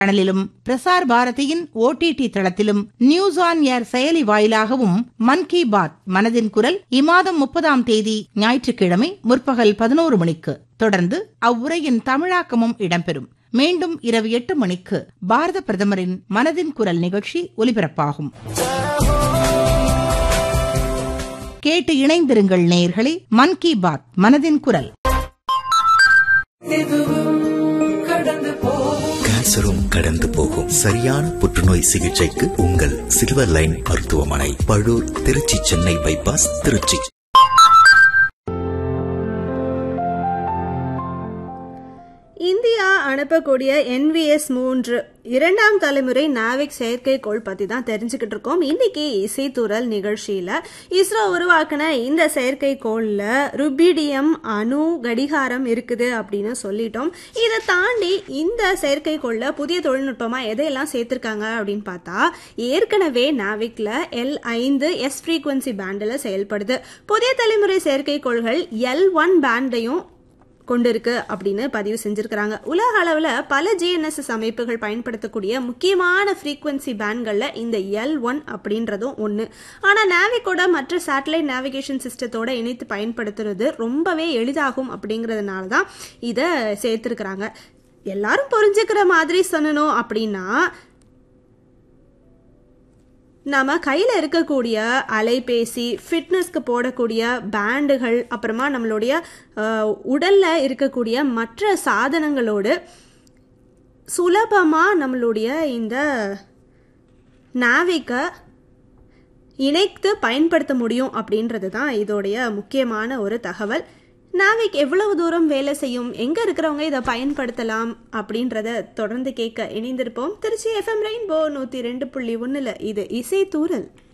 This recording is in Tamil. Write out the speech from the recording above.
சேனலிலும் பிரசார் பாரதியின் ஓடிடி தளத்திலும் நியூஸ் ஆன் ஏர் செயலி வாயிலாகவும் மன் கி பாத் மனதின் குரல் இம்மாதம் முப்பதாம் தேதி ஞாயிற்றுக்கிழமை முற்பகல் பதினோரு மணிக்கு தொடர்ந்து அவ்வுரையின் தமிழாக்கமும் இடம்பெறும் மீண்டும் இரவு எட்டு மணிக்கு பாரத பிரதமரின் மனதின் குரல் நிகழ்ச்சி ஒலிபரப்பாகும் கேட்டு இணைந்திருங்கள் நேயர்களே மன் கி பாத் மனதின் குரல் கேன்சரும் கடந்து போகும் சரியான புற்றுநோய் சிகிச்சைக்கு உங்கள் சில்வர் லைன் மருத்துவமனை பழூர் திருச்சி சென்னை பைபாஸ் திருச்சி இந்தியா அனுப்பக்கூடிய என்விஎஸ் மூன்று இரண்டாம் தலைமுறை நாவிக் செயற்கைக்கோள் பத்தி தான் தெரிஞ்சுக்கிட்டு இருக்கோம் இன்னைக்கு இசைத்துறல் நிகழ்ச்சியில இஸ்ரோ உருவாக்கின இந்த செயற்கைக்கோள்ல ருபீடியம் அணு கடிகாரம் இருக்குது அப்படின்னு சொல்லிட்டோம் இதை தாண்டி இந்த செயற்கைக்கோள்ல புதிய தொழில்நுட்பமா எதையெல்லாம் சேர்த்திருக்காங்க அப்படின்னு பார்த்தா ஏற்கனவே நாவிக்ல எல் ஐந்து எஸ் ஃப்ரீக்வன்சி பேண்டில் செயல்படுது புதிய தலைமுறை செயற்கைக்கோள்கள் எல் ஒன் பேண்டையும் கொண்டிருக்கு அப்படின்னு பதிவு செஞ்சிருக்கிறாங்க உலக அளவில் பல ஜிஎன்எஸ்எஸ் அமைப்புகள் பயன்படுத்தக்கூடிய முக்கியமான ஃப்ரீக்வன்சி பேண்ட்களில் இந்த எல் ஒன் அப்படின்றதும் ஒன்று ஆனால் நேவிக்கோட மற்ற சேட்டலைட் நேவிகேஷன் சிஸ்டத்தோட இணைத்து பயன்படுத்துறது ரொம்பவே எளிதாகும் அப்படிங்கிறதுனால தான் இதை சேர்த்துருக்குறாங்க எல்லாரும் புரிஞ்சுக்கிற மாதிரி சொல்லணும் அப்படின்னா நம்ம கையில் இருக்கக்கூடிய அலைபேசி ஃபிட்னஸ்க்கு போடக்கூடிய பேண்டுகள் அப்புறமா நம்மளுடைய உடலில் இருக்கக்கூடிய மற்ற சாதனங்களோடு சுலபமாக நம்மளுடைய இந்த நாவிக்கை இணைத்து பயன்படுத்த முடியும் அப்படின்றது தான் இதோடைய முக்கியமான ஒரு தகவல் நாவிக் எவ்வளவு தூரம் வேலை செய்யும் எங்க இருக்கிறவங்க இதை பயன்படுத்தலாம் அப்படின்றத தொடர்ந்து கேட்க இணைந்திருப்போம் திருச்சி எஃப்எம் ரெயின்போ நூத்தி ரெண்டு புள்ளி ஒண்ணுல இது இசை தூரல்